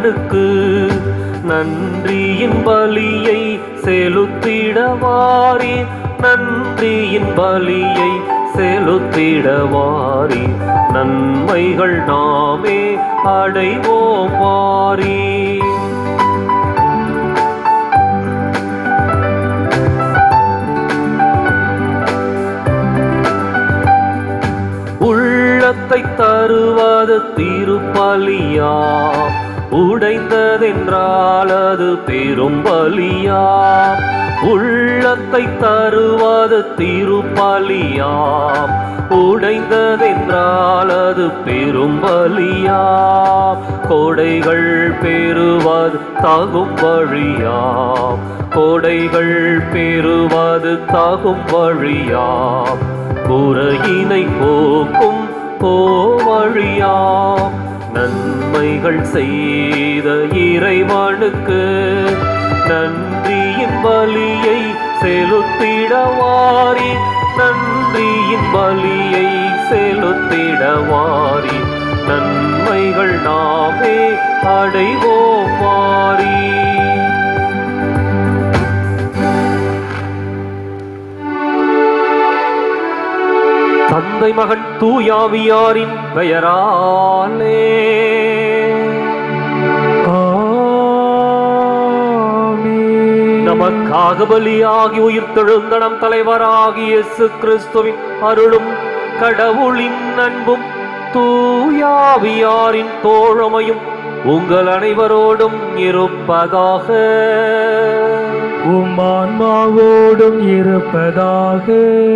இறைவனுக்கு நன்றியின் பலியை செலுத்திடவாரி நன்றியின் பலியை செலுத்திடவாரி நன்மைகள் நாமே அடைவோம் வாரி உள்ளத்தை தருவது திருப்பலியா உடைந்ததென்றால் அது பெரும் பலியா உள்ளத்தை தருவது திருப்பலியா உடைந்ததென்றால் அது பெரும் பலியா கொடைகள் பெறுவது தகும் வழியா கொடைகள் பெறுவது தகும் வழியா குறையினை போக்கும் கோவழியா நன்மைகள் செய்த இறைவனுக்கு நன்றியின் பலியை செலுத்திடவாரி நன்றியின் பலியை செலுத்திடவாரி நன்மைகள் நாமே அடைவோம் மாறி தந்தை மகன் தூயாவியாரின் பெயராலே நமக்காக பலியாகி உயிர்த்தெழுந்த நம் தலைவராகிய இயேசு கிறிஸ்துவின் அருளும் கடவுளின் அன்பும் தூயாவியாரின் தோழமையும் உங்கள் அனைவரோடும் இருப்பதாக உம் ஆன்மாவோடும் இருப்பதாக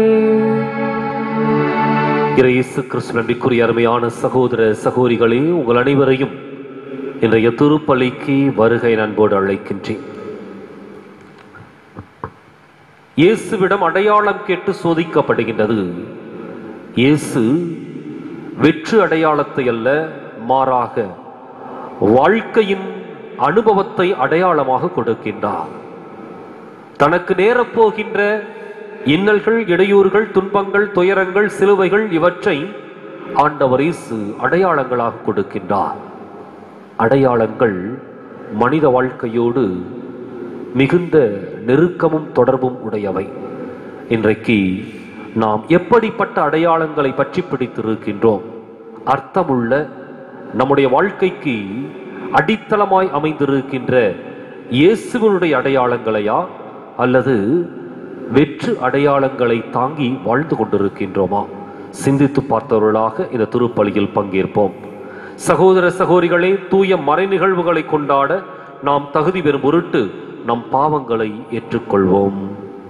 இயேசு கிறிஸ்து நன்றிக்குரிய அருமையான சகோதர சகோதரிகளே உங்கள் அனைவரையும் இன்றைய திருப்பலிக்கு வருகை அன்போடு அழைக்கின்றேன் இயேசுவிடம் அடையாளம் கேட்டு சோதிக்கப்படுகின்றது இயேசு வெற்று அடையாளத்தை அல்ல மாறாக வாழ்க்கையின் அனுபவத்தை அடையாளமாக கொடுக்கின்றார் தனக்கு நேரப்போகின்ற இன்னல்கள் இடையூறுகள் துன்பங்கள் துயரங்கள் சிலுவைகள் இவற்றை ஆண்டவர் இயேசு அடையாளங்களாக கொடுக்கின்றார் அடையாளங்கள் மனித வாழ்க்கையோடு மிகுந்த நெருக்கமும் தொடர்பும் உடையவை இன்றைக்கு நாம் எப்படிப்பட்ட அடையாளங்களை பற்றி பிடித்திருக்கின்றோம் அர்த்தமுள்ள நம்முடைய வாழ்க்கைக்கு அடித்தளமாய் அமைந்திருக்கின்ற இயேசுவனுடைய அடையாளங்களையா அல்லது வெற்று அடையாளங்களை தாங்கி வாழ்ந்து கொண்டிருக்கின்றோமா சிந்தித்து பார்த்தவர்களாக இந்த திருப்பலியில் பங்கேற்போம் சகோதர சகோதரிகளே தூய மறை நிகழ்வுகளை கொண்டாட நாம் தகுதி பெறும் பொருட்டு நம் பாவங்களை ஏற்றுக்கொள்வோம்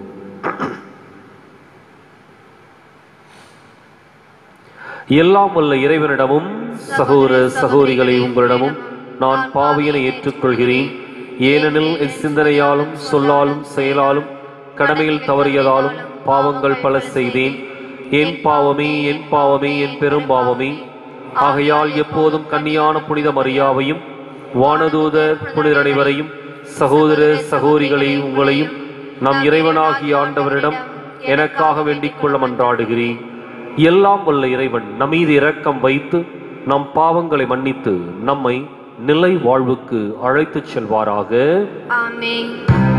எல்லாம் வல்ல இறைவனிடமும் சகோதர சகோதரிகளை உங்களிடமும் நான் பாவியனை ஏற்றுக்கொள்கிறேன் ஏனெனில் சிந்தனையாலும் சொல்லாலும் செயலாலும் கடமையில் தவறியதாலும் பாவங்கள் பல செய்தேன் என் பாவமே என் பாவமே என் பெரும் பாவமே ஆகையால் எப்போதும் கன்னியான புனித மரியாவையும் வானதூதர் புனிதர் அனைவரையும் சகோதர சகோதரிகளை உங்களையும் நம் இறைவனாகிய ஆண்டவரிடம் எனக்காக வேண்டிக் கொள்ள மன்றாடுகிறேன் எல்லாம் வல்ல இறைவன் நம்மீது இரக்கம் வைத்து நம் பாவங்களை மன்னித்து நம்மை நிலை வாழ்வுக்கு அழைத்துச் செல்வாராக ஆமென்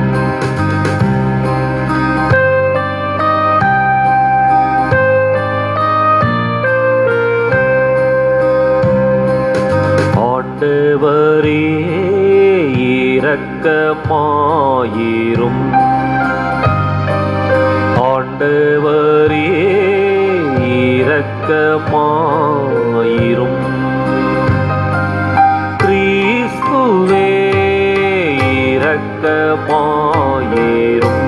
ஆண்டவரே இரக்கமாயிரும் ஆண்டவரே இரக்கமாயிரும் கிறிஸ்துவே இரக்கமாயிரும்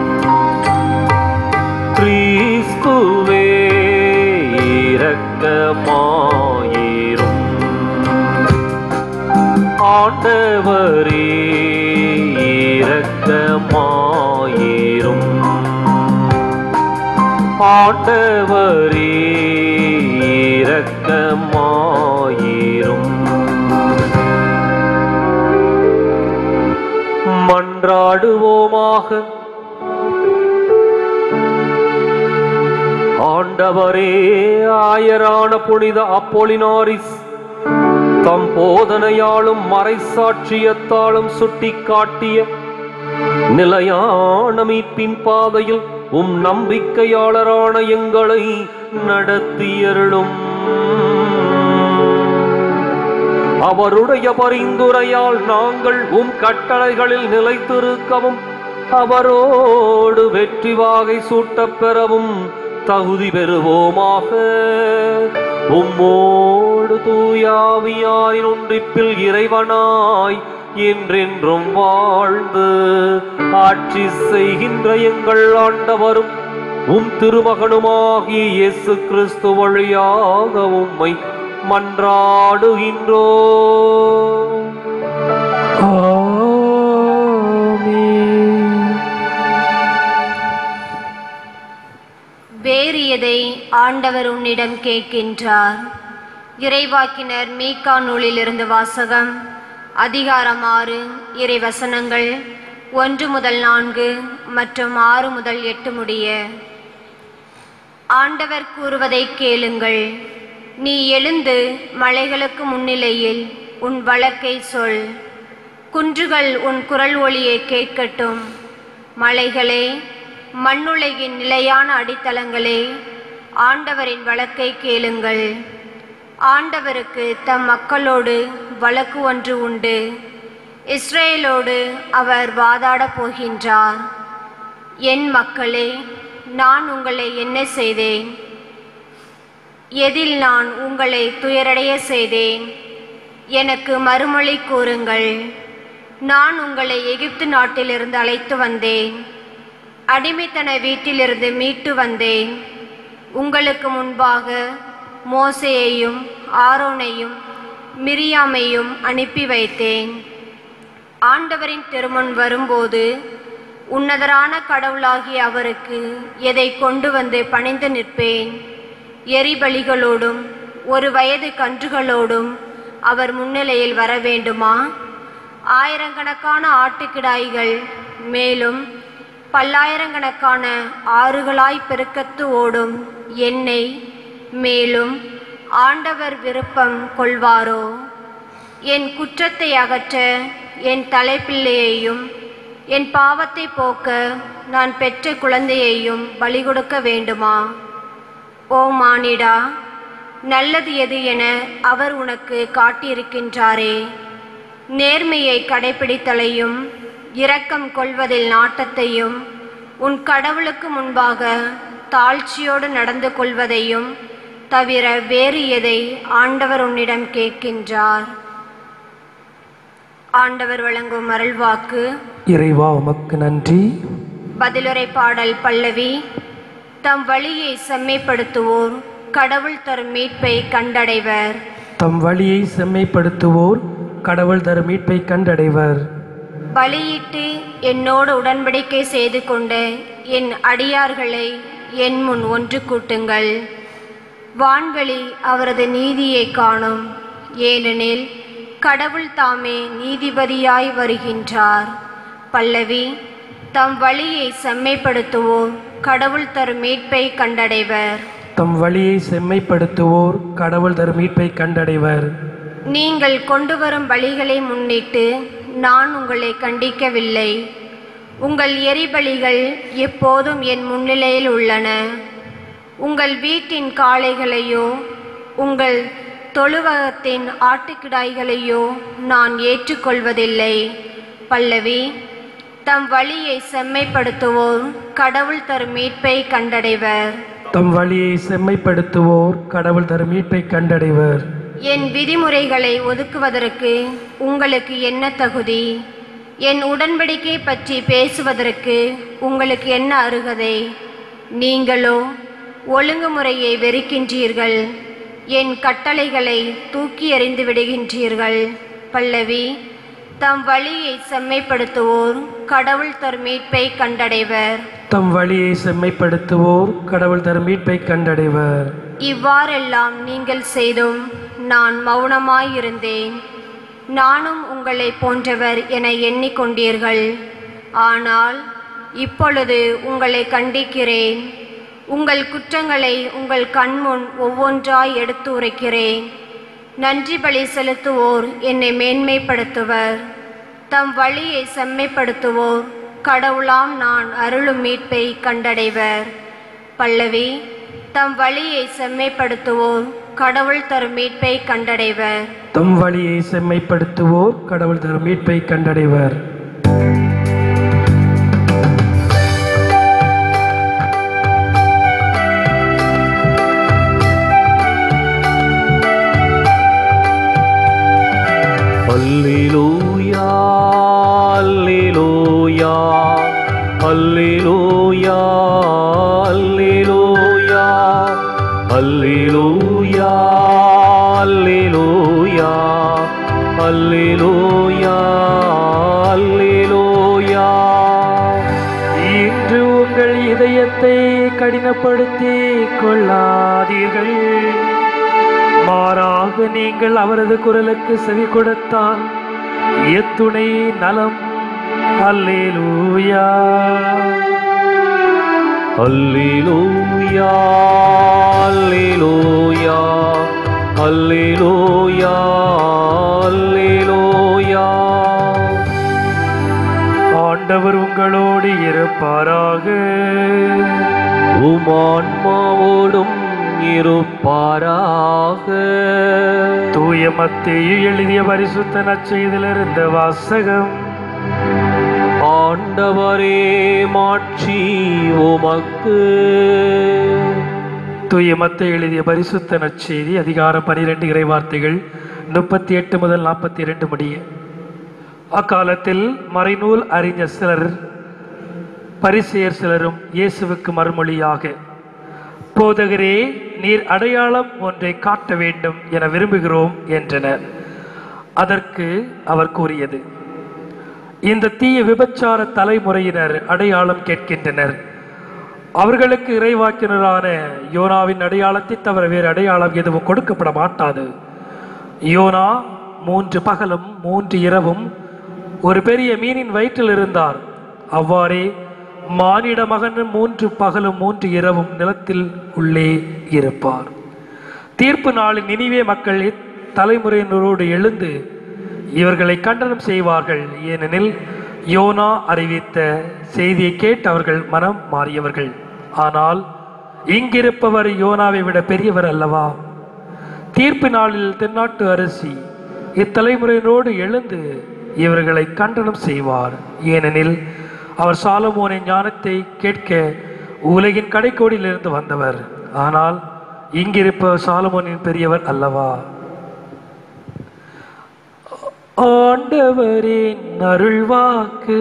கிறிஸ்துவே இரக்கமாயிரும் ஆண்டவரே இரக்கமாயிரும் ஆண்டவரே இரக்கமாயிரும் மன்றாடுவோமாக ஆண்டவரே ஆயரான புனித அப்போலினாரிஸ் தம் போதனையாலும் மறைசாட்சியத்தாலும் சுட்டிக்காட்டிய நிலையான மீட்பின் பாதையில் உம் நம்பிக்கையாளரான எங்களை நடத்தியருளும் அவருடைய பரிந்துரையால் நாங்கள் உம் கட்டளைகளில் நிலைத்திருக்கவும் அவரோடு வெற்றி வாகை சூட்டப் பெறவும் தகுதி பெறுவோமாக உம்மோடு தூயாவியாரின் ஒன்றிப்பில் இறைவனாய் என்றென்றும் வாழ்ந்து ஆட்சி செய்கின்ற எங்கள் ஆண்டவரும் உம் திருமகனுமாகிய இயேசு கிறிஸ்து வழியாக உம்மை மன்றாடுகின்றோ ஆமென். வேறு எதை ஆண்டவர் உன்னிடம் கேட்கின்றார் இறைவாக்கினர் மீகா நூலிலிருந்து வாசகம் அதிகாரம் ஆறு இறைவசனங்கள் ஒன்று முதல் நான்கு மற்றும் ஆறு முதல் எட்டு முடிய ஆண்டவர் கூறுவதை கேளுங்கள் நீ எழுந்து மலைகளுக்கு முன்னிலையில் உன் வழக்கை சொல் குன்றுகள் உன் குரல் ஒளியை கேட்கட்டும் மலைகளே மண்ணுலகின் நிலையான அடித்தளங்களே ஆண்டவரின் வழக்கை கேளுங்கள் ஆண்டவருக்கு தம் மக்களோடு வழக்கு ஒன்று உண்டு இஸ்ரேலோடு அவர் வாதாடப் போகின்றார் என் மக்களே நான் உங்களை என்ன செய்தேன் எதில் நான் உங்களை துயரடைய செய்தேன் எனக்கு மறுமொழி கூறுங்கள் நான் உங்களை எகிப்து நாட்டிலிருந்து அழைத்து வந்தேன் அடிமைத்தன வீட்டிலிருந்து மீட்டு வந்தேன் உங்களுக்கு முன்பாக மோசேயையும் ஆரோனையும் மிரியாமையும் அனுப்பி வைத்தேன் ஆண்டவரின் திருமுன் வரும்போது உன்னதரான கடவுளாகிய அவருக்கு எதை கொண்டு வந்து பணிந்து நிற்பேன் எரிபலிகளோடும் ஒரு வயது கன்றுகளோடும் அவர் முன்னிலையில் வர வேண்டுமா ஆயிரக்கணக்கான ஆட்டுக்கிடாய்கள் மேலும் பல்லாயிரக்கணக்கான ஆறுகளாய் பெருக்கத்து ஓடும் எண்ணெய் மேலும் ஆண்டவர் விருப்பம் கொள்வாரோ என் குற்றத்தை அகற்ற என் தலைப்பிள்ளையையும் என் பாவத்தை போக்க நான் பெற்ற குழந்தையையும் பலி கொடுக்க வேண்டுமா ஓ மானிடா நல்லது எது என அவர் உனக்கு காட்டியிருக்கின்றாரே நேர்மையை கடைபிடித்தலையும் இரக்கம் கொள்வதில் நாட்டத்தையும் உன் கடவுளுக்கு முன்பாக தாழ்ச்சியோடு நடந்து கொள்வதையும் தவிர வேறு எதை ஆண்டவர் உன்னிடம் கேட்கின்றார் ஆண்டவர் வழங்கும் அருள்வாக்கு இறைவா உமக்கு நன்றி பதிலுரை பாடல் பல்லவி தம் வழியை செம்மைப்படுத்துவோர் கடவுள் தரும் மீட்பை கண்டடைவர் தம் வழியை செம்மைப்படுத்துவோர் கடவுள் தரும் மீட்பை கண்டடைவர் பலியிட்டு என்னோடு உடன்படிக்கை செய்து கொண்ட என் அடியார்களை என் முன் ஒன்று கூட்டுங்கள் வான்வெளி அவரது நீதியை காணும் ஏனெனில் கடவுள் தாமே நீதிபதியாய் வருகின்றார் பல்லவி தம் வழியை செம்மைப்படுத்துவோர் கடவுள் தரும் மீட்பை கண்டடைவர் தம் வழியை செம்மைப்படுத்துவோர் கடவுள் தரும் மீட்பை கண்டடைவர் நீங்கள் கொண்டு வரும் பலிகளை முன்னிட்டு நான் உங்களை கண்டிக்கவில்லை உங்கள் எரிபலிகள் எப்போதும் என் முன்னிலையில் உள்ளன உங்கள் வீட்டின் காளைகளையோ உங்கள் தொழுவகத்தின் ஆட்டுக்கிடாய்களையோ நான் ஏற்றுக்கொள்வதில்லை பல்லவி தம் வழியை செம்மைப்படுத்துவோர் கடவுள் தரும் மீட்பை கண்டடைவர் தம் வழியை செம்மைப்படுத்துவோர் கடவுள் தரும் மீட்பை கண்டடைவர் என் விதிமுறைகளை ஒதுக்குவதற்கு உங்களுக்கு என்ன தகுதி என் உடன்படிக்கை பற்றி பேசுவதற்கு உங்களுக்கு என்ன அருகதை நீங்களோ ஒழுங்குமுறையை வெறுக்கின்றீர்கள் என் கட்டளைகளை தூக்கி எறிந்து விடுகின்றீர்கள் பல்லவி தம் வழியை செம்மைப்படுத்துவோர் கடவுள் தரும் மீட்பை கண்டடைவர் தம் வழியை செம்மைப்படுத்துவோர் கடவுள் தரும் மீட்பை கண்டடைவர் இவ்வாறெல்லாம் நீங்கள் செய்தும் நான் மௌனமாயிருந்தேன் நானும் உங்களை போன்றவர் என எண்ணிக்கொண்டீர்கள் ஆனால் இப்பொழுது உங்களை கண்டிக்கிறேன் உங்கள் குற்றங்களை உங்கள் கண்முன் ஒவ்வொன்றாய் எடுத்து உரைக்கிறேன் நன்றி பலி செலுத்துவோர் என்னை மேன்மைப்படுத்துவர் தம் வழியை செம்மைப்படுத்துவோர் கடவுளாம் நான் அருளும் மீட்பை கண்டடைவர் பல்லவி தம் வழியை செம்மைப்படுத்துவோர் கடவுள் தரும் மீட்பை கண்டடைவர் தம் வழியை செம்மைப்படுத்துவோர் கடவுள் தரும் மீட்பை கண்டடைவர் அல்லேலூயா அல்லேலூயா அல்லேலூயா அல்லேலூயா அல்லேலூயா அல்லேலூயா அல்லேலூயா அல்லேலூயா இன்று உங்கள் இதயத்தை கடினப்படுத்தி கொள்ளாதீர்கள் மாறாக நீங்கள் அவரது குரலுக்கு செவி கொடுத்தால் எத்துணை நலம் அல்லேலூயா அல்லேலூயா அல்லேலூயா அல்லேலூயா அல்லேலூயா ஆண்டவர் உங்களோடு இருப்பாராக உமான்மாவோடும் இருப்பாராக தூய மத்தேயு எழுதிய பரிசுத்த நற்செய்திலிருந்த வாசகம் ஆண்டவரே மாட்சி உமக்கு தூய மத்தேயு எழுதிய பரிசுத்த நற்செய்தி அதிகாரம் பனிரெண்டு இறை வார்த்தைகள் முப்பத்தி எட்டு முதல் நாற்பத்தி இரண்டு முடிய அக்காலத்தில் மறைநூல் அறிஞர் சிலர் பரிசெயர் சிலரும் இயேசுவுக்கு மறுமொழியாக போதகரே நீர் அடையாளம் ஒன்றை காட்ட வேண்டும் என விரும்புகிறோம் என்றனர் அதற்கு அவர் கூறியது இந்த தீய விபச்சார தலைமுறையினர் அடையாளம் கேட்கின்றனர் அவர்களுக்கு இறைவாக்கினரான யோனாவின் அடையாளத்தை தவிர வேறு அடையாளம் எதுவும் கொடுக்கப்பட மாட்டாது யோனா மூன்று பகலும் மூன்று இரவும் ஒரு பெரிய மீனின் வயிற்றில் இருந்தார் அவ்வாறே மானிட மகன் மூன்று பகலும் மூன்று இரவும் நிலத்தில் உள்ளே இருப்பார் தீர்ப்பு நாளில் நினிவே மக்கள் தலைமுறையினரோடு எழுந்து இவர்களை கண்டனம் செய்வார்கள் ஏனெனில் யோனா அறிவித்த செய்தியை கேட்டு அவர்கள் மனம் மாறியவர்கள் ஆனால் இங்கிருப்பவர் யோனாவை விட பெரியவர் அல்லவா தீர்ப்பு நாளில் தென்னாட்டு அரசி இத்தலைமுறையினரோடு எழுந்து இவர்களை கண்டனம் செய்வார் ஏனெனில் அவர் சாலமோனின் ஞானத்தை கேட்க உலகின் கடைக்கோடியிலிருந்து வந்தவர் ஆனால் இங்கிருப்பவர் சாலமோனின் பெரியவர் அல்லவா ஆண்டவரின் அருள்வாக்கு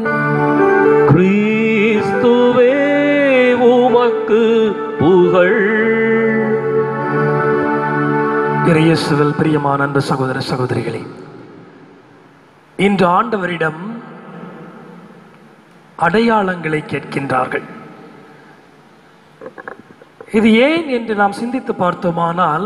கிறிஸ்துவே உமக்கு புகழ் இறையேசுவில் பிரியமான அன்பு சகோதர சகோதரிகளே இன்று ஆண்டவரிடம் அடையாளங்களை கேட்கின்றார்கள் இது ஏன் என்று நாம் சிந்தித்து பார்த்தோமானால்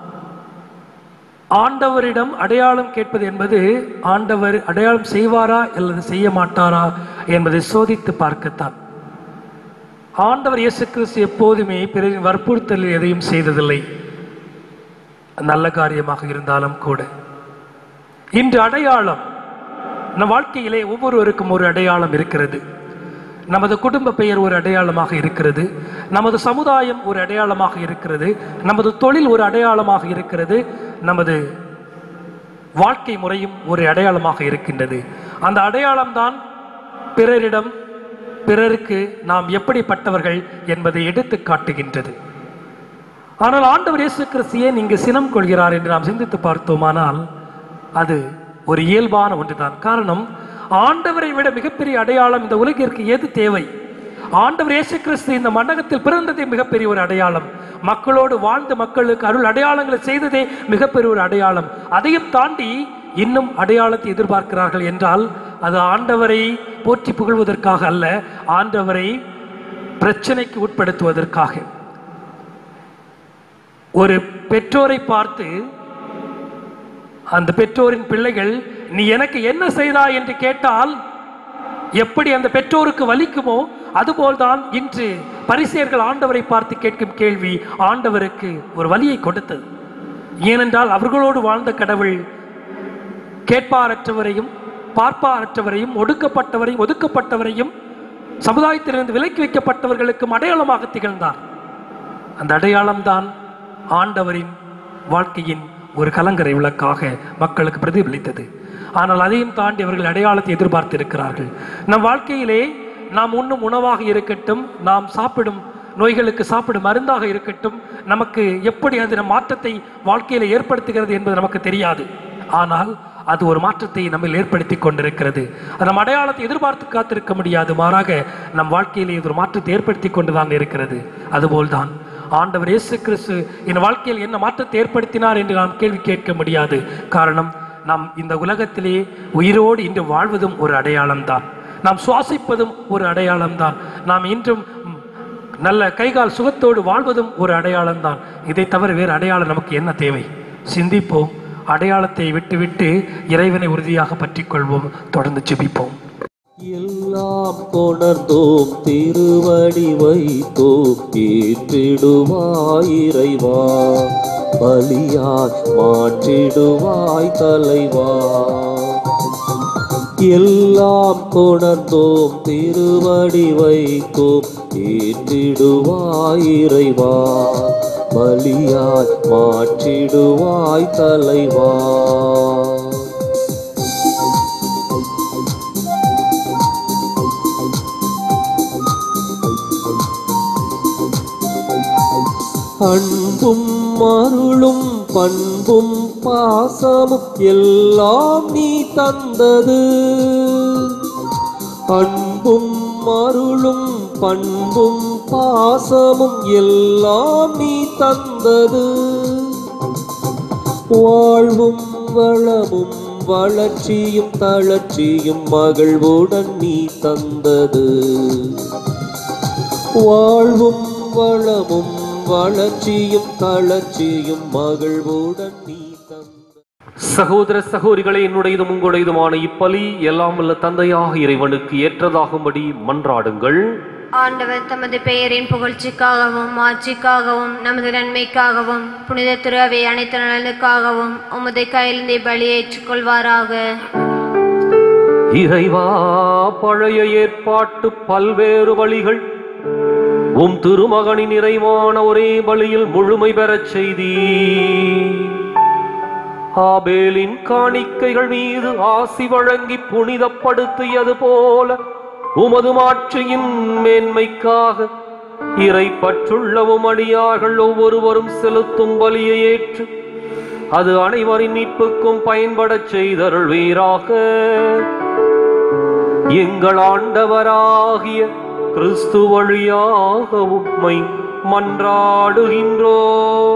ஆண்டவரிடம் அடையாளம் கேட்பது என்பது ஆண்டவர் அடையாளம் செய்வாரா அல்லது செய்ய மாட்டாரா என்பதை சோதித்து பார்க்கத்தான் ஆண்டவர் இயேசு கிறிஸ்து எப்போதுமே பிறரின் வற்புறுத்தலில் எதையும் செய்ததில்லை நல்ல காரியமாக இருந்தாலும் கூட இன்று அடையாளம் நம் வாழ்க்கையிலே ஒவ்வொருவருக்கும் ஒரு அடையாளம் இருக்கிறது நமது குடும்ப பெயர் ஒரு அடையாளமாக இருக்கிறது நமது சமுதாயம் ஒரு அடையாளமாக இருக்கிறது நமது தொழில் ஒரு அடையாளமாக இருக்கிறது நமது வாழ்க்கை முறையும் ஒரு அடையாளமாக இருக்கின்றது அந்த அடையாளம்தான் பிறரிடம் பிறருக்கு நாம் எப்படிப்பட்டவர்கள் என்பதை எடுத்து காட்டுகின்றது ஆனால் ஆண்டவர் இயேசு கிறிஸ்து ஏன் இங்கு சினம் கொள்கிறார் என்று நாம் சிந்தித்து பார்த்தோமானால் அது ஒரு இயல்பான ஒன்றுதான் காரணம் ஆண்டவரை விட மிகப்பெரிய அடையாளம் இந்த உலகிற்கு எது தேவை ஆண்டவர் இயேசு கிறிஸ்து இந்த மண்டகத்தில் பிறந்ததே மிகப்பெரிய ஒரு அடையாளம் மக்களோடு வாழ்ந்த மக்களுக்கு அருள் அடையாளங்களை செய்ததே மிகப்பெரிய ஒரு அடையாளம் அதையும் தாண்டி இன்னும் அடையாளத்தை எதிர்பார்க்கிறார்கள் என்றால் அது ஆண்டவரை போற்றி புகழ்வதற்காக அல்ல ஆண்டவரை பிரச்சனைக்கு உட்படுத்துவதற்காக ஒரு பெற்றோரை பார்த்து அந்த பெற்றோரின் பிள்ளைகள் நீ எனக்கு என்ன செய்தாய் என்று கேட்டால் எப்படி அந்த பெற்றோருக்கு வலிக்குமோ அதுபோல்தான் இன்று பரிசேயர்கள் ஆண்டவரை பார்த்து கேட்கும் கேள்வி ஆண்டவருக்கு ஒரு வலியை கொடுத்தது ஏனென்றால் அவர்களோடு வாழ்ந்த கடவுள் கேட்பாரற்றவரையும் பார்ப்பாரற்றவரையும் ஒடுக்கப்பட்டவரையும் ஒதுக்கப்பட்டவரையும் சமுதாயத்திலிருந்து விலக்கி வைக்கப்பட்டவர்களுக்கும் அடையாளமாக திகழ்ந்தார் அந்த அடையாளம்தான் ஆண்டவரின் வாழ்க்கையின் ஒரு கலங்கரை விளக்காக மக்களுக்கு பிரதிபலித்தது ஆனால் அதையும் தாண்டி அவர்கள் அடையாளத்தை எதிர்பார்த்திருக்கிறார்கள் நம் வாழ்க்கையிலே நாம் உண்ணும் உணவாக இருக்கட்டும் நாம் சாப்பிடும் நோய்களுக்கு சாப்பிடும் மருந்தாக இருக்கட்டும் நமக்கு எப்படி அது நம் மாற்றத்தை வாழ்க்கையில் ஏற்படுத்துகிறது என்பது நமக்கு தெரியாது ஆனால் அது ஒரு மாற்றத்தை நம்ம ஏற்படுத்தி கொண்டிருக்கிறது அது நம் அடையாளத்தை எதிர்பார்த்து காத்திருக்க முடியாது மாறாக நம் வாழ்க்கையிலே இது ஒரு மாற்றத்தை ஏற்படுத்தி கொண்டுதான் இருக்கிறது அதுபோல்தான் ஆண்டவர் இயேசு கிறிஸ்து என் வாழ்க்கையில் என்ன மாற்றத்தை ஏற்படுத்தினார் என்று நாம் கேள்வி கேட்க முடியாது காரணம் நாம் இந்த உலகத்திலே உயிரோடு இன்று வாழ்வதும் ஒரு அடையாளம்தான் நாம் சுவாசிப்பதும் ஒரு அடையாளம்தான் நாம் இன்றும் ம், நல்ல கைகால் சுகத்தோடு வாழ்வதும் ஒரு அடையாளம்தான் இதை தவிர வேறு அடையாளம் நமக்கு என்ன தேவை சிந்திப்போம் அடையாளத்தை விட்டுவிட்டு இறைவனை உறுதியாக பற்றிக் கொள்வோம் தொடர்ந்து ஜெபிப்போம் எல்லாம் கொணர்ந்தோம் திருவடி வைத்தோம் ஏற்றிடுவாய் இறைவா பலியாய் மாற்றிடுவாய் தலைவா எல்லாம் கொணர்ந்தோம் திருவடி வைத்தோம் ஏற்றிடுவாய் இறைவா பலியாய் மாற்றிடுவாய் தலைவா அன்பும் அருளும் பண்பும் பாசமும் எல்லாம் நீ தந்தது அன்பும் அருளும் பண்பும் பாசமும் எல்லாம் நீ தந்தது வாழ்வும் வளமும் வளர்ச்சியும் தளர்ச்சியும் மகிழ்வுடன் நீ தந்தது வாழ்வும் வளமும் வளர்ச்சியும் தளர்ச்சியும் மகிழ்வுடன் நீ தந்த சகோதர சகோதரிகளே என்னுடையதும் உங்களுடையதுமான இப்பலி எல்லாம் வல்ல தந்தையாக இறைவனுக்கு ஏற்றதாகும்படி மன்றாடுங்கள் ஆண்டவர் தமது பெயரின் புகழ்ச்சிக்காகவும் ஆட்சிக்காகவும் நமது நன்மைக்காகவும் புனித திருவை அனைத்து நலனுக்காகவும் உமது கையிலிருந்தே பலியேற்றுக் கொள்வாராக இறைவா பழைய ஏற்பாட்டு பல்வேறு வழிகள் உம் திருமகனின் நிறைவான ஒரே பலியில் முழுமை பெறச் செய்தி ஆபேலின் காணிக்கைகள் மீது ஆசி வழங்கி புனிதப்படுத்தியது போல உமது மாட்சியின் மேன்மைக்காக இறை பற்றுள்ளவும் அடியார்கள் ஒவ்வொருவரும் செலுத்தும் பலியை ஏற்று அது அனைவரின் மீட்புக்கும் பயன்படச் செய்தருள்வீராக எங்கள் ஆண்டவராகிய கிறிஸ்து வழியாக உம்மை மன்றாடுகின்றோ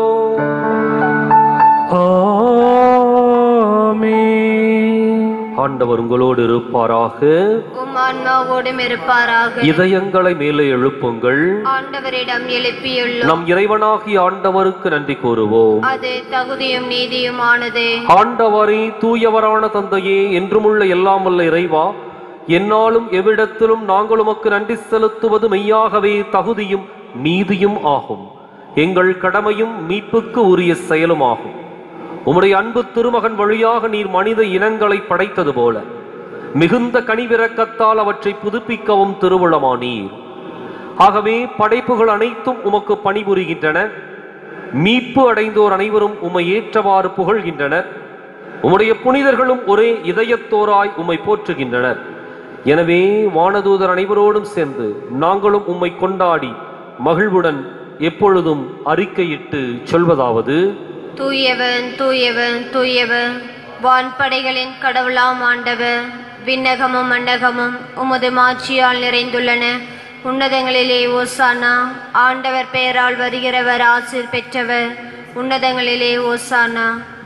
ஆமென். ஆண்டவர் உங்களோடு இருப்பாராக உம் ஆன்மாவோடும் இருப்பாராக இதயங்களை மேலே எழுப்புங்கள் ஆண்டவரிடம் எழுப்பியுள்ளோம் நம் இறைவனாகிய ஆண்டவருக்கு நன்றி கூறுவோம் அது தகுதியும் நீதியுமானது ஆண்டவரே தூயவரான தந்தையே என்றுமுள்ள எல்லாம் வல்ல இறைவா என்னாலும் எவ்விடத்திலும் நாங்கள் உமக்கு நன்றி செலுத்துவது மெய்யாகவே தகுதியும் நீதியும் ஆகும் எங்கள் கடமையும் மீட்புக்கு உரிய செயலும் ஆகும் உம்முடைய அன்பு திருமகன் வழியாக நீர் மனித இனங்களை படைத்தது போல மிகுந்த கனிவிரக்கத்தால் அவற்றை புதுப்பிக்கவும் திருவுளமானீர் ஆகவே படைப்புகள் அனைத்தும் உமக்கு பணிபுரிகின்றன மீட்பு அடைந்தோர் அனைவரும் உம்மை ஏற்றவாறு புகழ்கின்றனர் உம்முடைய புனிதர்களும் ஒரே இதயத்தோராய் உம்மை போற்றுகின்றனர் எனவே வானதூதர் அனைவரோடும் சேர்ந்து நாங்களும் உம்மை கொண்டாடி மகிழ்வுடன் எப்பொழுதும் அறிக்கையிட்டு சொல்வதாவது தூயவன் தூயவன் தூயவன் வான்படைகளின் கடவுளாம் ஆண்டவர் விண்ணகமும் மண்டகமும் உமது மாட்சியால் நிறைந்துள்ளன உன்னதங்களிலே ஓசானா ஆண்டவர் பெயரால் வருகிறவர் ஆசிர் பெற்றவர் உன்னதங்களிலே ஓசானா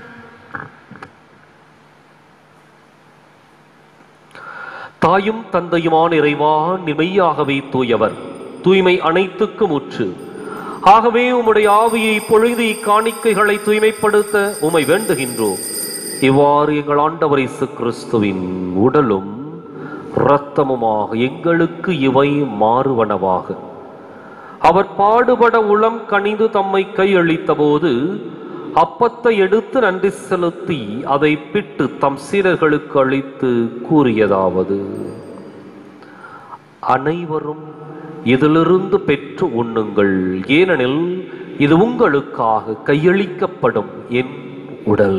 தாயும் தந்தையுமான இறைவா நிமையாகவே தூயவர் தூய்மை அனைத்துக்கும் உற்று ஆகவே உம்முடைய ஆவியை பொழுது இக்காணிக்கைகளை தூய்மைப்படுத்த உமை வேண்டுகின்றோம் இவ்வாறு எங்கள் ஆண்டவர் இயேசு கிறிஸ்துவின் உடலும் இரத்தமுமாக எங்களுக்கு இவை மாறுவனவாக அவர் பாடுபட உளம் கனிந்து தம்மை கையளித்த போது அப்பத்தை எடுத்து நன்றி செலுத்தி அதை பிட்டு தம் சீடர்களுக்கு அளித்து கூறியதாவது அனைவரும் இதிலிருந்து பெற்று உண்ணுங்கள் ஏனெனில் இது உங்களுக்காக கையளிக்கப்படும் என் உடல்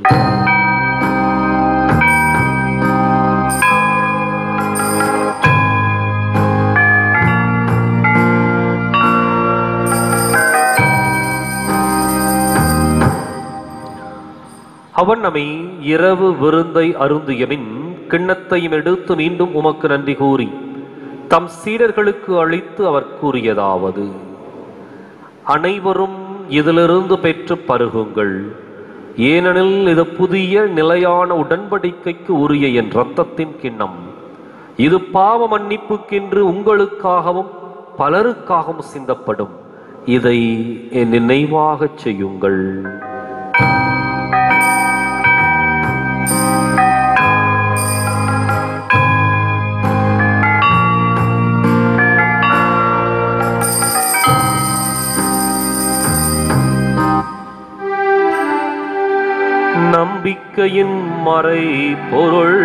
அவன் நம்மை இரவு விருந்தை அருந்தியபின் கிண்ணத்தையும் எடுத்து மீண்டும் உமக்கு நன்றி கூறி தம் சீடர்களுக்கு அளித்து அவர் கூறியதாவது அனைவரும் இதிலிருந்து பெற்று பருகுங்கள் ஏனெனில் இது புதிய நிலையான உடன்படிக்கைக்கு உரிய என் இரத்தத்தின் கிண்ணம் இது பாவ மன்னிப்புக்கென்று உங்களுக்காகவும் பலருக்காகவும் சிந்தப்படும் இதை என் நினைவாகச் செய்யுங்கள் நம்பிக்கையின் மறை பொருள்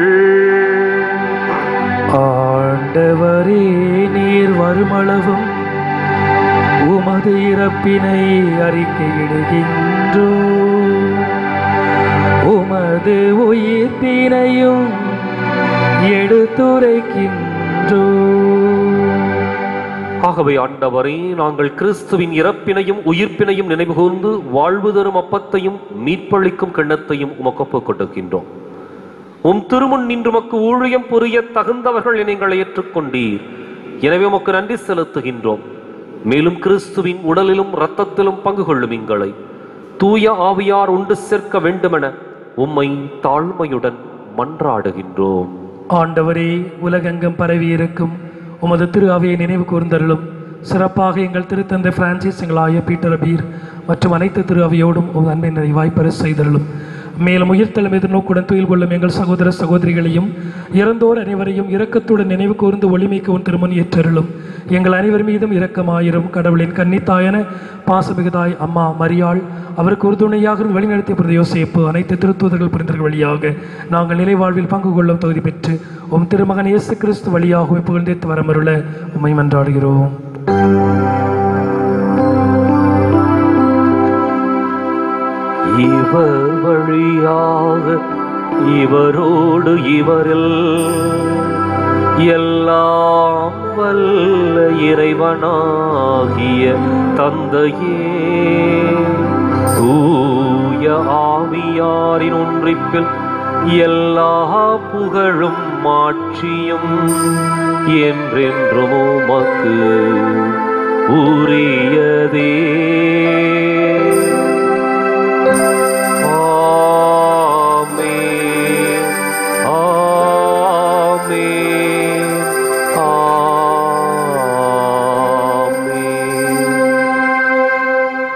ஆண்டவரே நீர் வருமளவும் உமது இறப்பினை அறிக்கையிடுகின்றோ உமது உயிர்ப்பினையும் எடுத்துரைக்கின்றோ ஆகவே ஆண்டவரே நாங்கள் கிறிஸ்துவின் இறப்பினையும் உயிர்ப்பினையும் நினைவுகூர்ந்து வாழ்வு தரும் அப்பத்தையும் மீட்பளிக்கும் கிண்ணத்தையும் உமக்கு ஒப்புக் கொடுக்கின்றோம் உம் திருமுன் நின்று உமக்கு ஊழியம் புரிய தகுந்தவர்கள் என எங்களை ஏற்றுக்கொண்டீர் எனவே உமக்கு நன்றி செலுத்துகின்றோம் மேலும் கிறிஸ்துவின் உடலிலும் இரத்தத்திலும் பங்கு கொள்ளும் எங்களை தூய ஆவியார் உண்டு சேர்க்க வேண்டுமென உம்மை தாழ்மையுடன் மன்றாடுகின்றோம் ஆண்டவரே உலகெங்கும் பரவி இருக்கும் உமது திரு அவையை நினைவு கூர்ந்தருளும் சிறப்பாக எங்கள் திருத்தந்தை பிரான்சிஸ் எங்கள் ஆய பீட்டர் பீர் மற்றும் அனைத்து திரு அவையோடும் உமது அன்பை நிறைவாய் பெற செய்தருளும் மேலும் உயிர்த்தலும் எதிர்நோக்குடன் துயில் கொள்ளும் எங்கள் சகோதர சகோதரிகளையும் இறந்தோர் அனைவரையும் இரக்கத்துடன் நினைவு கூர்ந்து ஒளிமிக்க உன் திருமண் ஏற்றருளும் எங்கள் அனைவர் மீதும் இரக்கமாயிரும் கடவுளின் கன்னித்தாயன பாசமிகுதாய் அம்மா மரியாள் அவருக்கு உறுதுணையாக இருந்து வழிநடத்திய பிரதி யோசேப்பு அனைத்து திருத்துவதர்கள் புரிந்தர்கள் வழியாக நாங்கள் நிலை வாழ்வில் பங்கு கொள்ளும் தகுதி பெற்று உம் திருமகன் இயேசு கிறிஸ்து வழியாக புகழ்ந்தேத்து வரமருள உம்மை மன்றாடுகிறோம் இவர் வழியாக இவரோடு இவரில் எல்லாம் வல்ல இறைவனாகிய தந்தையே தூய ஆவியாரின் ஒன்றிப்பில் எல்லா புகழும் மாட்சியும் என்றென்றும் உமக்கு உரியதே ஆமென். ஆமென். ஆமென்.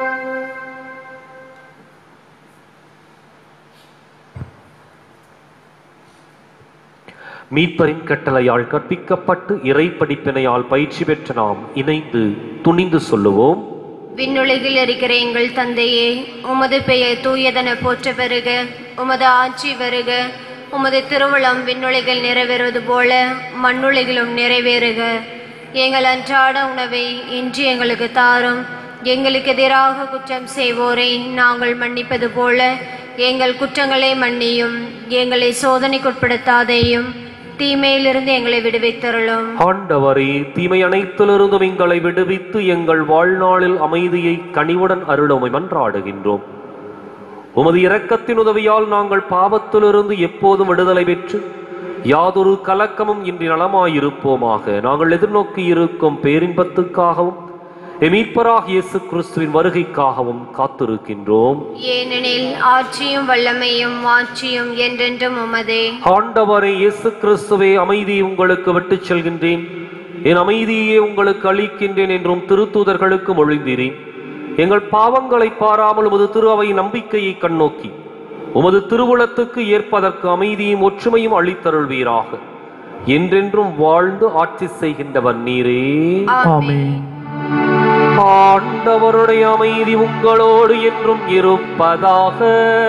மீட்பரின் கட்டளையால் கற்பிக்கப்பட்டு இறை படிப்பினையால் பயிற்சி பெற்ற நாம் இணைந்து துணிந்து சொல்லுவோம் விண்ணுலகில் இருக்கிற எங்கள் தந்தையே உமது பெயர் தூயதென போற்ற பெறுக உமது ஆட்சி வருக உமது திருவுளம் விண்ணுலகில் நிறைவேறுவது போல மண்ணுலகிலும் நிறைவேறுக எங்கள் அன்றாட உணவை இன்று எங்களுக்கு தாரும் எங்களுக்கு எதிராக குற்றம் செய்வோரை நாங்கள் மன்னிப்பது போல எங்கள் குற்றங்களை மன்னியும் எங்களை சோதனைக்குட்படுத்தாதேயும் தீமையிலிருந்து எங்களை விடுவித்தருளும் ஆண்டவரே தீமை அனைத்திலிருந்தும் எங்களை விடுவித்து எங்கள் வாழ்நாளில் அமைதியை கனிவுடன் அருளுமை மன்றாடுகின்றோம் உமது இரக்கத்தின் உதவியால் நாங்கள் பாவத்திலிருந்து எப்போதும் விடுதலை பெற்று யாதொரு கலக்கமும் இன்றி நலமாயிருப்போமாக நாங்கள் எதிர்நோக்கி இருக்கும் பேரின்பத்துக்காகவும் எமீட்பராக இயேசு கிறிஸ்துவின் வருகைக்காகவும் காத்திருக்கின்றோம் ஏனெனில் ஆட்சியும் வல்லமையும் மாட்சியும் என்றென்றும் உமதே ஆண்டவரே இயேசு கிறிஸ்துவே அமைதியை உங்களுக்கு விட்டுச் செல்கின்றேன் என் அமைதியை உங்களுக்கு அளிக்கின்றேன் என்றும் திருத்தூதர்களுக்கு மொழிந்தீரேன் எங்கள் பாவங்களை பாராமல் உமது திரு அவை நம்பிக்கையை கண்ணோக்கி உமது திருவுளத்துக்கு ஏற்பதற்கு அமைதியும் ஒற்றுமையும் அளித்தருள்வீராக என்றென்றும் வாழ்ந்து ஆட்சி செய்கின்றவர் நீரே ஆமென் ஆண்டவருடைய அமைதி உங்களோடு என்றும் இருப்பதாக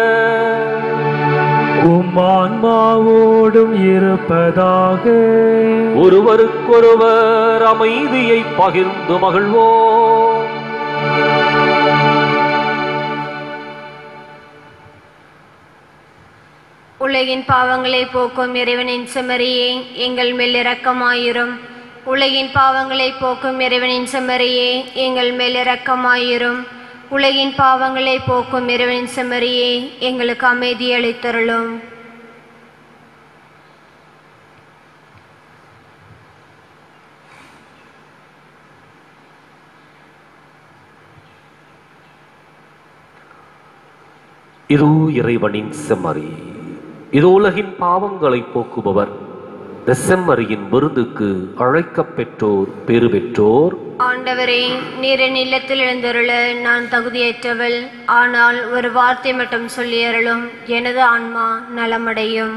உம் ஆன்மாவோடும் இருப்பதாக ஒருவருக்கொருவர் அமைதியை பகிர்ந்து மகிழ்வோம் உலகின் பாவங்களை போக்கும் இறைவனின் செம்மறியே எங்கள் மேல் இரக்கமாயிரும் உலகின் பாவங்களை போக்கும் இறைவனின் செம்மறியே எங்கள் மேல் இரக்கமாயிரும் உலகின் பாவங்களை போக்கும் இறைவனின் செம்மறியே எங்களுக்கு அமைதி அளித்தருளும் இதோ இறைவனின் செம்மறி இது உலகின் பாவங்களை போக்குபவர் இந்த செம்மறியின் விருந்துக்கு அழைக்கப் பெற்றோர் பெரு பெற்றோர் ஆண்டவரே நீர் என் இல்லத்தில் எழுந்தருள நான் தகுதியற்றவள் ஆனால் ஒரு வார்த்தை மட்டும் சொல்லியருளும் எனது ஆன்மா நலமடையும்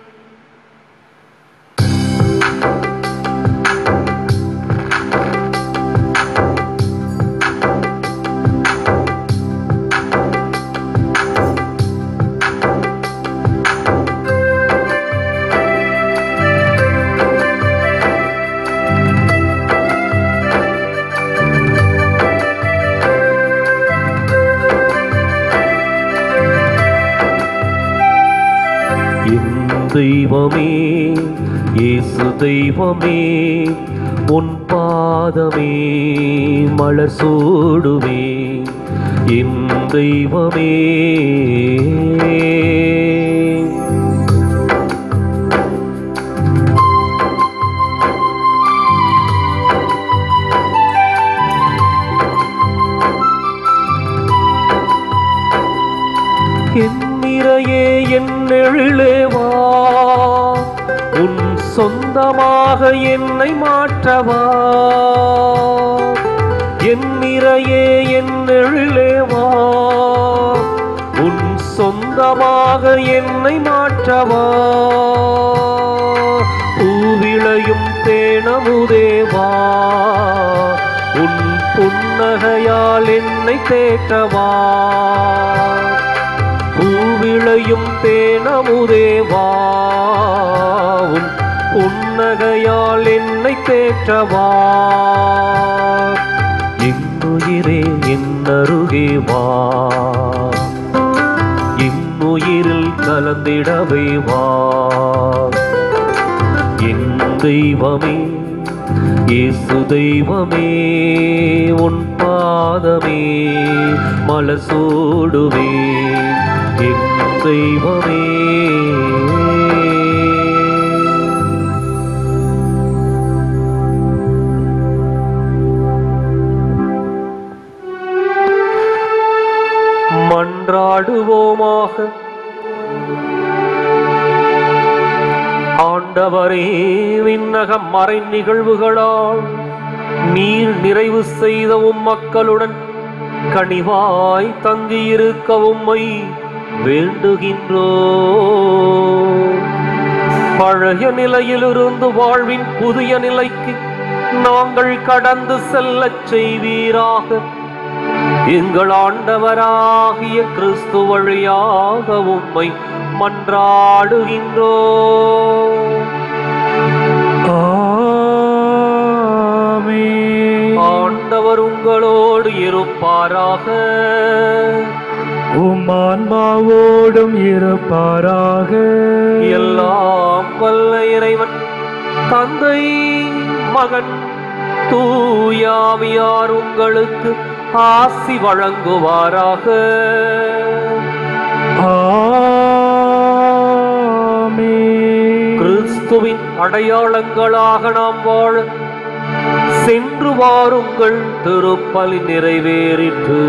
என் தெய்வமே இயேசு தெய்வமே உன் பாதமே மலர் சூடுவே என் தெய்வமே என் நிறையே என் எழிலே வா உன் சொந்தமாக என்னை மாற்றவா என் நிறையே என் எழிலே வா உன் சொந்தமாக என்னை மாற்றவா பூவிளையும் தேனமுதேவா உன் புன்னகையால் என்னை தேற்றவா பூவிளையும் தேனமுதேவா உன் புன்னகையால் என்னை தேற்றவா இன்னுயிரே என்னருகே வா இன்னுயிரில் கலந்திடவே வா என் தெய்வமே இயேசு தெய்வமே உன் பாதமே மலர் சூடுவே என் தெய்வமே மன்றாடுவோமாக ஆண்டவரே விண்ணகம் மறை நிகழ்வுகளால் நீர் நிறைவு செய்த உம் மக்களுடன் கனிவாய் தங்கியிருக்க உம்மை வேண்டுகின்றோ பழைய நிலையிலிருந்து வாழ்வின் புதிய நிலைக்கு நாங்கள் கடந்து செல்லச் செய்வீராக எங்கள் ஆண்டவராகிய கிறிஸ்து வழியாக உம்மை மன்றாடுகின்றோ ஆமென். ஆண்டவர் உங்களோடு இருப்பாராக உம் ஆன்மாவோடும் இருப்பாராக எல்லாம் வல்ல இறைவன் தந்தை மகன் தூயாவியார் உங்களுக்கு ஆசி வழங்குவாராக ஆமென். கிறிஸ்துவின் அடையாளங்களாக நாம் வாழ சென்று வாருங்கள் திருப்பலி நிறைவேறிற்று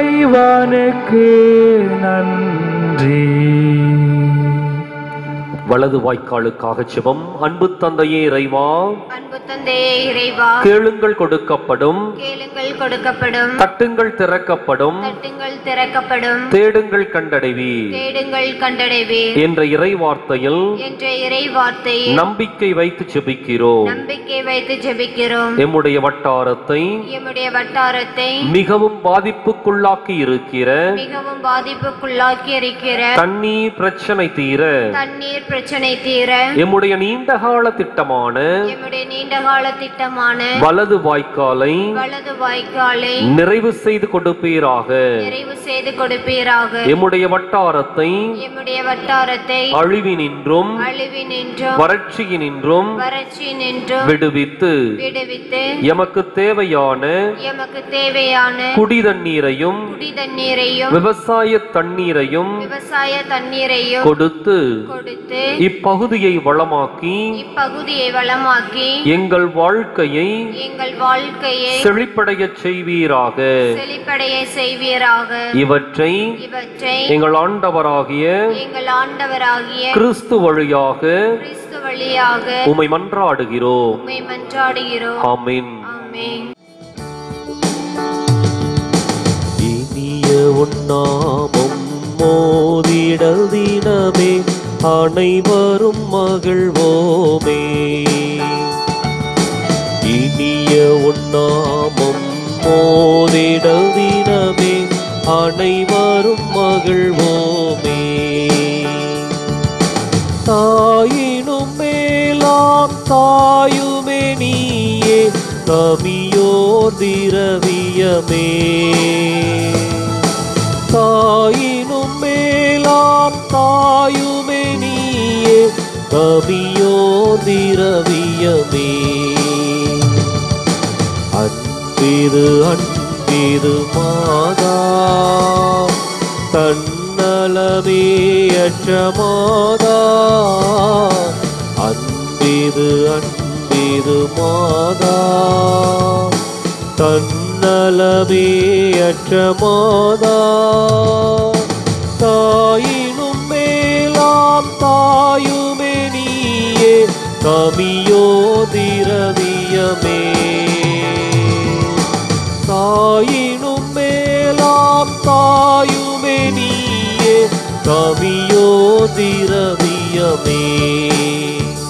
இறைவனுக்கு நன்றி வலது வாய்க்காலுக்காக ஜெபம் அன்பு தந்தையே இறைவா அன்பு தந்தையே இறைவா கேளுங்கள் கொடுக்கப்படும் கேளுங்கள் கொடுக்கப்படும் தட்டுங்கள் திறக்கப்படும் தட்டுங்கள் திறக்கப்படும் தேடுங்கள் கண்டடைவி தேடுங்கள் கண்டடைவே என்ற இறை வார்த்தையில் என்ற இறை வார்த்தையை நம்பிக்கை வைத்து ஜெபிக்கிறோம் நம்பிக்கை வைத்து ஜெபிக்கிறோம் எம்முடைய வட்டாரத்தை எம்முடைய வட்டாரத்தை மிகவும் பாதிப்புக்குள்ளாக்கி இருக்கிற மிகவும் பாதிப்புக்குள்ளாக்கி இருக்கிற தண்ணீர் பிரச்சனை தீர தண்ணீர் பிரச்சனை தீர எம்முடைய நீண்டகால திட்டமான எம்முடைய நீண்டகால திட்டமான வலது வாய்க்காலை வலது வாய்க்காலை நிறைவு செய்து கொடுப்பீராக நிறைவு செய்து கொடுப்பீராக எம்முடைய வட்டாரத்தை எம்முடைய வட்டாரத்தை அழிவினின்றும் அழிவினின்றும் வறட்சியினின்றும் வறட்சியினின்றும் விடுவித்து விடுவித்து எமக்கு தேவையான எமக்கு தேவையான குடி தண்ணீரையும் குடி தண்ணீரையும் விவசாய தண்ணீரையும் விவசாய தண்ணீரையும் கொடுத்து கொடுத்து இப்பகுதியை வளமாக்கி இப்பகுதியை வளமாக்கி எங்கள் வாழ்க்கையை எங்கள் வாழ்க்கையை செழிப்படையச் செய்வீராக செழிப்படைய செய்வீராக இவற்றை இவற்றை எங்கள் ஆண்டவராகிய எங்கள் ஆண்டவராகிய கிறிஸ்து வழியாக கிறிஸ்து வழியாக உமை மன்றாடுகிறோம் உம்மை மன்றாடுகிறோம் ஆமென் ஆமென் இனிய உன்னாமம் மோதிடல் தினமே அனைவரும் மகிழ்வோமே இனிய உன்னாமம் மோதிடல் தினமே அனைவரும் மகிழ்வோமே தாயினும் மேலாம் தாயுமே நீயே கவியோர் திரவியமே தாயினும் மேலாம் தாயுமே நீயே கவியோர் திரவியமே அன்பிது அன்பிது மாதா தன்னலமே அற்ற மாதா அன்பிது அன்பிது மாதா தன்னலமே அற்ற மாதா தாயினும் மேலாம் தாயுமே நீயே கவியோ திரவியமே தாயினும் மேலாம் தாயுமே நீயே கவியோ திரவியமே